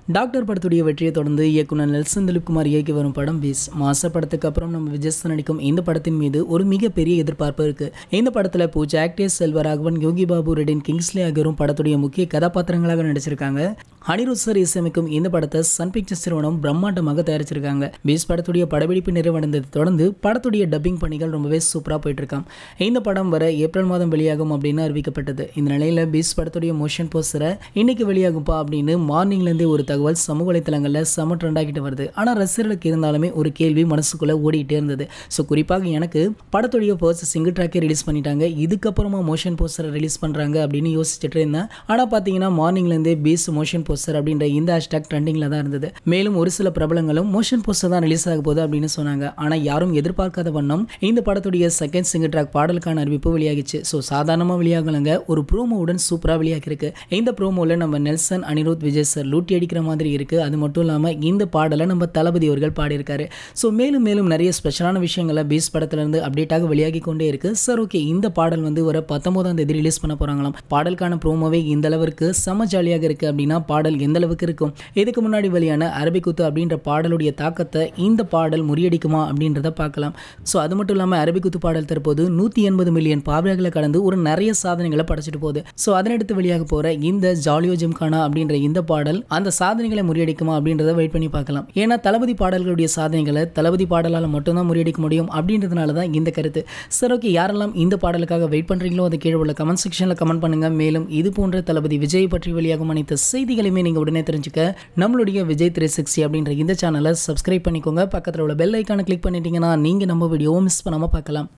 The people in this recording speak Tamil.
டாக்டர் படத்துடைய வெற்றியை தொடர்ந்து இயக்குனர் நெல்சன் திலீப்குமார் இயக்கி வரும் படம் பீஸ் மாச படத்துக்கு அப்புறம் நம்ம விஜய் சார் நடிக்கும் இந்த படத்தின் மீது ஒரு மிகப்பெரிய எதிர்பார்ப்பு இருக்கு இந்த படத்துல பூஜா ஆக்டேஸ் செல்வராகவன் யோகி பாபு ரெடின் கிங்ஸ்லி ஆகியோரும் படத்துடைய முக்கிய கதாபாத்திரங்களாக நடிச்சிருக்காங்க அனிருத் சார் இசையமைக்கும் இந்த படத்தை சன் பிக்சர்ஸ் நிறுவனம் பிரம்மாண்டமாக தயாரிச்சிருக்காங்க பீஸ் படத்துடைய படப்பிடிப்பு நிறைவடைந்ததை தொடர்ந்து படத்துடைய டப்பிங் பணிகள் ரொம்பவே சூப்பராக போயிட்டு இருக்காம் இந்த படம் வர ஏப்ரல் மாதம் வெளியாகும் அப்படின்னு அறிவிக்கப்பட்டது இந்த நிலையில பீஸ் படத்துடைய மோஷன் போஸ்டரை இன்னைக்கு வெளியாகும்பா அப்படின்னு மார்னிங்லேருந்தே ஒரு தகவல் சமூக வலைத்தளங்களில் செம ட்ரெண்டாகிட்டு வருது ஆனால் ரசிகர்களுக்கு இருந்தாலுமே ஒரு கேள்வி மனசுக்குள்ளே ஓடிக்கிட்டே இருந்தது ஸோ குறிப்பாக எனக்கு படத்துடைய ஃபர்ஸ்ட் சிங்கிள் ட்ராக்கே ரிலீஸ் பண்ணிட்டாங்க இதுக்கப்புறமா மோஷன் போஸ்டரை ரிலீஸ் பண்ணுறாங்க அப்படின்னு யோசிச்சுட்டு இருந்தேன் ஆனால் பார்த்தீங்கன்னா மார்னிங்லேருந்தே பீஸ் மோஷன் போஸ்டர் அப்படின்ற இந்த ஹேஷ்டாக் ட்ரெண்டிங்கில் தான் இருந்தது மேலும் ஒரு சில பிரபலங்களும் மோஷன் போஸ்டர் தான் ரிலீஸ் ஆக போகுது அப்படின்னு சொன்னாங்க ஆனால் யாரும் எதிர்பார்க்காத வண்ணம் இந்த படத்துடைய செகண்ட் சிங்கிள் ட்ராக் பாடலுக்கான அறிவிப்பு வெளியாகிச்சு ஸோ சாதாரணமாக வெளியாகலங்க ஒரு ப்ரோமோவுடன் சூப்பராக வெளியாகிருக்கு இந்த ப்ரோமோவில் நம்ம நெல்சன் அனிருத் விஜய் சார் லூட்டி அடிக்கிற மாதிரி இருக்குது அது மட்டும் இல்லாமல் இந்த பாடலை நம்ம தளபதி அவர்கள் பாடியிருக்காரு ஸோ மேலும் மேலும் நிறைய ஸ்பெஷலான விஷயங்களை பீஸ் படத்துலேருந்து அப்டேட்டாக வெளியாகி கொண்டே இருக்கு சார் ஓகே இந்த பாடல் வந்து வர பத்தொன்பதாம் தேதி ரிலீஸ் பண்ண போகிறாங்களாம் பாடலுக்கான ப்ரோமோவே இந்த அளவிற்கு செம ஜாலியாக இருக்குது அப்படின்னா பாடல் எந்த அளவுக்கு இருக்கும் இதுக்கு முன்னாடி வெளியான அரபிக்குத்து அப்படின்ற பாடலுடைய தாக்கத்தை இந்த பாடல் முறியடிக்குமா அப்படின்றத பார்க்கலாம் ஸோ அது மட்டும் இல்லாமல் அரபிக்குத்து பாடல் தற்போது நூற்றி எண்பது மில்லியன் பார்வைகளை கடந்து ஒரு நிறைய சாதனைகளை படைச்சிட்டு போகுது ஸோ அதனடுத்து வெளியாக போகிற இந்த ஜாலியோ ஜிம்கானா அப்படின்ற இந்த பாடல் அந்த சாதனைகளை முறியடிக்குமா அப்படின்றத வெயிட் பண்ணி பார்க்கலாம் ஏன்னா தளபதி பாடல்களுடைய சாதனைகளை தளபதி பாடலால் மட்டும்தான் முறியடிக்க முடியும் அப்படின்றதுனால தான் இந்த கருத்து சரி ஓகே யாரெல்லாம் இந்த பாடலுக்காக வெயிட் பண்ணுறீங்களோ அதை கீழே உள்ள கமெண்ட் செக்ஷனில் கமெண்ட் பண்ணுங்க மேலும் இது போன்ற தளபதி விஜய் பற்றி வெளியாகும் அனைத்து செய்திகளையுமே நீங்கள் உடனே தெரிஞ்சுக்க நம்மளுடைய விஜய் த்ரீ சிக்ஸ்டி அப்படின்ற இந்த சேனலை சப்ஸ்கிரைப் பண்ணிக்கோங்க பக்கத்தில் உள்ள பெல் ஐக்கானை கிளிக் பண்ணிட்டீங்கன்னா நீங்கள் நம்ம வீடியோவை மிஸ் பண்ணாமல் பார்க்கலாம்